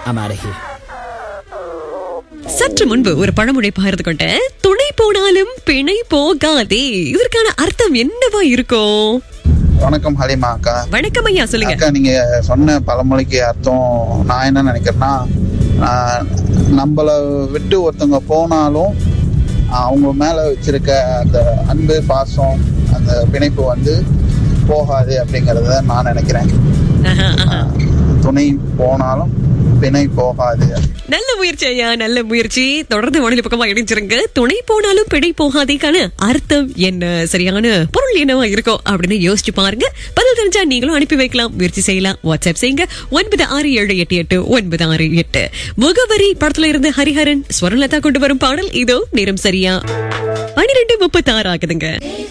I'm out of here. சற்று முன்பு ஒரு பழமொழி பகிர்ந்து கொண்ட துணை போனாலும் பிணை போகாதே இதற்கான அர்த்தம் என்னவா இருக்கும் வணக்கம் ஹலிமா அக்கா வணக்கம் ஐயா சொல்லுங்க அக்கா நீங்க சொன்ன பழமொழிக்கு அர்த்தம் நான் என்ன நினைக்கிறேன்னா ஆஹ், நம்மள விட்டு ஒருத்தவங்க போனாலும் அவங்க மேல வச்சிருக்க அந்த அன்பு பாசம் அந்த பிணைப்பு வந்து போகாது அப்படிங்கறத நான் நினைக்கிறேன் ஆஹா, ஆஹா. துணை போனாலும் பிணை போகாது நல்ல முயற்சி ஐயா நல்ல முயற்சி தொடர்ந்து வானிலை பக்கமா இணைஞ்சிருங்க துணை போனாலும் பிழை போகாதேக்கான அர்த்தம் என்ன சரியான பொருள் என்னவா இருக்கும் அப்படின்னு யோசிச்சு பாருங்க பதில் தெரிஞ்சா நீங்களும் அனுப்பி வைக்கலாம் முயற்சி செய்யலாம் வாட்ஸ்அப் செய்யுங்க ஒன்பது ஆறு ஏழு எட்டு எட்டு ஒன்பது ஆறு எட்டு முகவரி படத்துல இருந்து ஹரிஹரன் ஸ்வரலதா கொண்டு வரும் பாடல் இதோ நேரம் சரியா பனிரெண்டு முப்பத்தி ஆறு ஆகுதுங்க